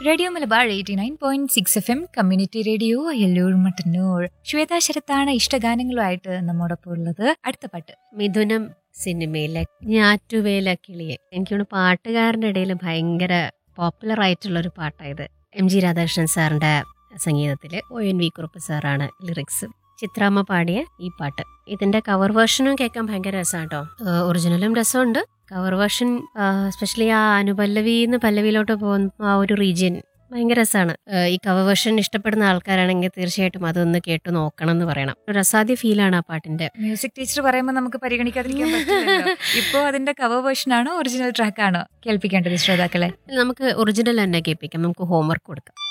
radio Malabar eighty nine point six F M community radio Ayyalloor Mattannur Swetha ശരത്താണ് ഇഷ്ടഗാനങ്ങളുമായിട്ട് നമ്മോടൊപ്പം ഉള്ളത് അടുത്ത പാട്ട് മിഥുനം സിനിമയിലെ ഞാറ്റുവേല കിളിയെ എനിക്കൊന്ന് പാട്ടുകാരൻ്റെ ഇടയിൽ ഭയങ്കര പോപ്പുലർ ആയിട്ടുള്ള ഒരു പാട്ടായത് എം ജി രാധാകൃഷ്ണൻ സാറിൻ്റെ സംഗീതത്തിൽ ഒ എൻ വി കുറുപ്പ് സാറാണ് ലിറിക്സ് ചിത്രാമ്മ പാടിയ ഈ പാട്ട് ഇതിന്റെ കവർ വേർഷനും കേൾക്കാൻ ഭയങ്കര രസമാണ് കേട്ടോ ഒറിജിനലും രസമുണ്ട് കവർ വേർഷൻ സ്പെഷ്യലി ആ അനുപല്ലവിന്ന് പല്ലവിയിലോട്ട് പോകുന്ന ആ ഒരു റീജിയൻ ഭയങ്കര രസമാണ് ഈ കവർ വേർഷൻ ഇഷ്ടപ്പെടുന്ന ആൾക്കാരാണെങ്കിൽ തീർച്ചയായിട്ടും അതൊന്ന് കേട്ട് നോക്കണം എന്ന് പറയണം ഒരു അസാധ്യ ഫീലാണ് ആ പാട്ടിന്റെ മ്യൂസിക് ടീച്ചർ പറയുമ്പോൾ നമുക്ക് പരിഗണിക്കാതിരിക്കാൻ പറ്റില്ലല്ലോ ഇപ്പോ അതിന്റെ കവർ വേർഷൻ ആണോ ഒറിജിനൽ ട്രാക്ക് ആണോ കേൾപ്പിക്കേണ്ടത് ശ്രോതാക്കളെ നമുക്ക് ഒറിജിനൽ തന്നെ കേൾപ്പിക്കാം നമുക്ക് ഹോംവർക്ക് കൊടുക്കാം